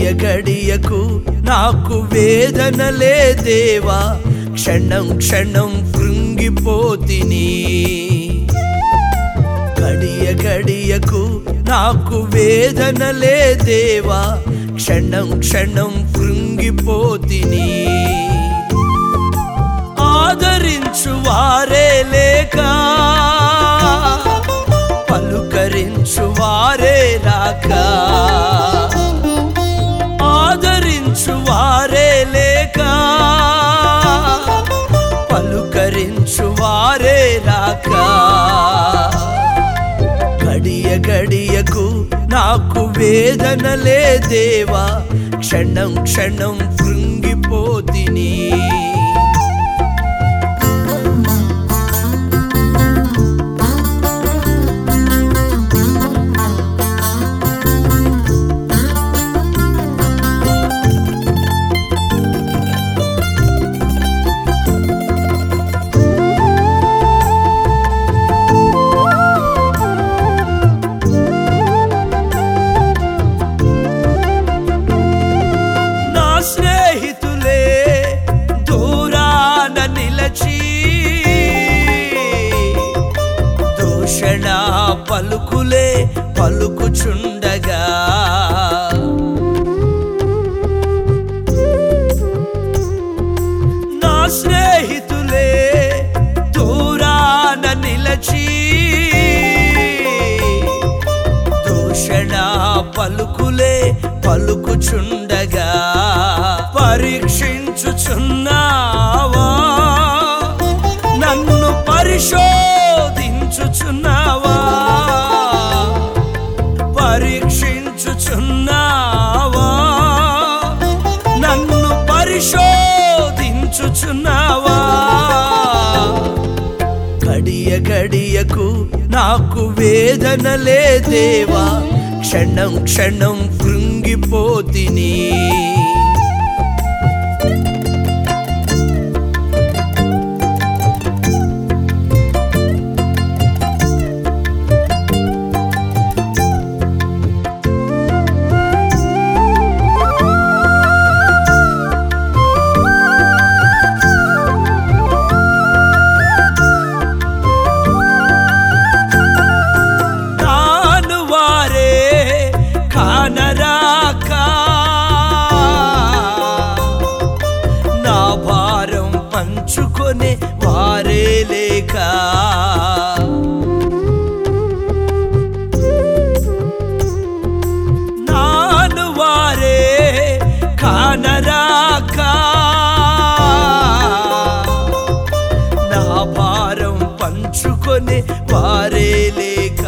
గడియకు నాకు వేదనలే దేవా క్షణం క్షణం కృంగిపోతిని గడియ గడియకు నాకు వేదనలే దేవా క్షణం క్షణం కృంగిపోతిని ఆదరించు వారే లేక పలుకరించు వారే రాక ఆదరించు వారే లేక పలుకరించు వారే రాక గడియ గడియకు నాకు వేదనలే దేవా క్షణం క్షణం కృంగిపోతిని నా స్నేహితులే దూరాన నిలచి దూషణ పలుకులే పలుకుచుండగా నా స్నేహితులే దూరాన నిలచి దూషణ పలుకులే పలుకుచుండగా పరీక్షించుచున్నావా నన్ను పరిశోధించుచున్నావా పరీక్షించుచున్నావా నన్ను పరిశోధించుచున్నావా గడియ గడియకు నాకు వేదనలే దేవా క్షణం క్షణం కృంగిపోతిని తాను వారే కానరాక నా భారం పంచుకొనే వారే లేక నాను వారే కానరాక నా భారం పంచుకొని వారే లేక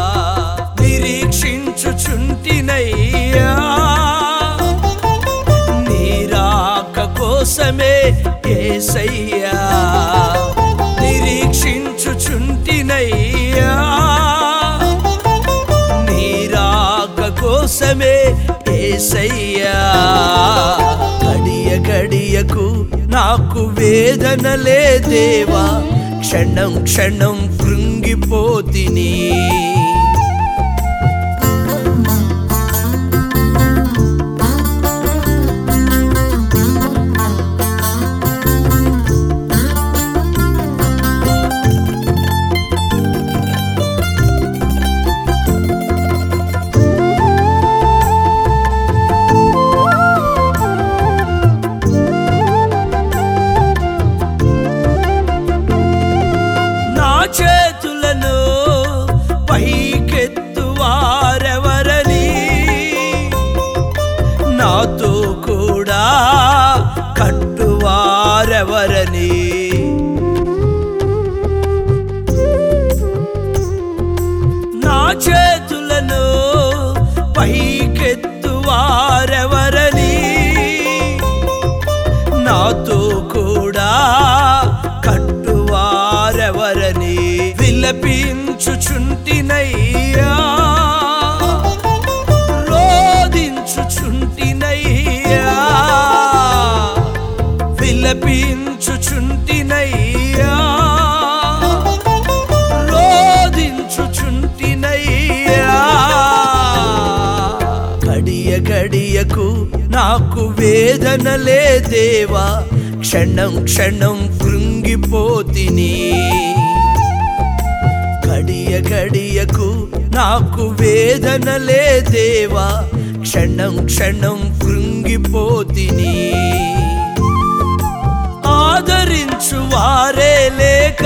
నిరీక్షించుచుంటినయ్యా నీరాక కోసమే ఏసయ్యా నిరీక్షించుచుంటినయ్యా నీరాక కోసమే ఏసయ్యా గడియ గడియకు నాకు వేదనలే దేవా క్షణం క్షణం కృంగిపోతిని నా చేతులను పైకెత్తు వారెవరని నాతో కూడా కట్టువారెవరని నా చేతులను పైకెత్తు వారెవరని నాతో కూడా కట్టువారెవరని విలపించుచుంటినయ్యా రోదించుచుంటినయ్యా విలపించుచుంటినయ్యా రోదించుచుంటినయ్యా గడియ గడియకు నాకు వేదనలే దేవా క్షణం క్షణం కృంగిపోతిని గడియ గడియకు నాకు వేదనలే దేవా క్షణం క్షణం కృంగిపోతిని ఆదరించు వారే లేక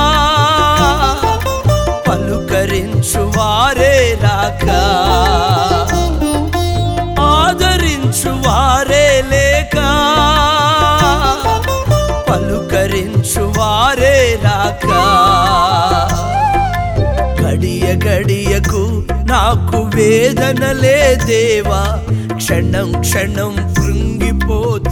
పలుకరించు వారే రాక ఆదరించు వారే లేక పలుకరించు వారే రాక గడియ గడియకు నాకు వేదనలే దేవా క్షణం క్షణం కృంగిపోతిని